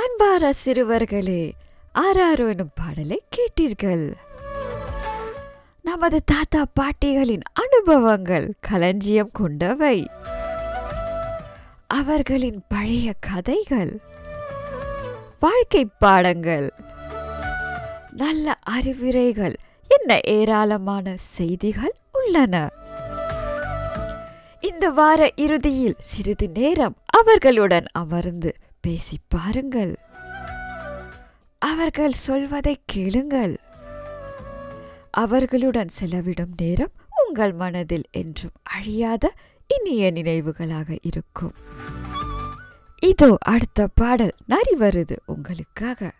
அன்பார சிறுவர்களே ஆராரோ எனும் பாடலை கேட்டீர்கள் நமது தாத்தா பாட்டிகளின் அனுபவங்கள் களஞ்சியம் கொண்டவை அவர்களின் பழைய கதைகள் வாழ்க்கை பாடங்கள் நல்ல அறிவுரைகள் என்ன ஏராளமான செய்திகள் உள்ளன இந்த வார இறுதியில் சிறிது நேரம் அவர்களுடன் அமர்ந்து பேசி பாருங்கள் அவர்கள் சொல்வதை கேளுங்கள் அவர்களுடன் செலவிடும் நேரம் உங்கள் மனதில் என்றும் அழியாத இனிய நினைவுகளாக இருக்கும் இதோ அடுத்த பாடல் நரி வருது உங்களுக்காக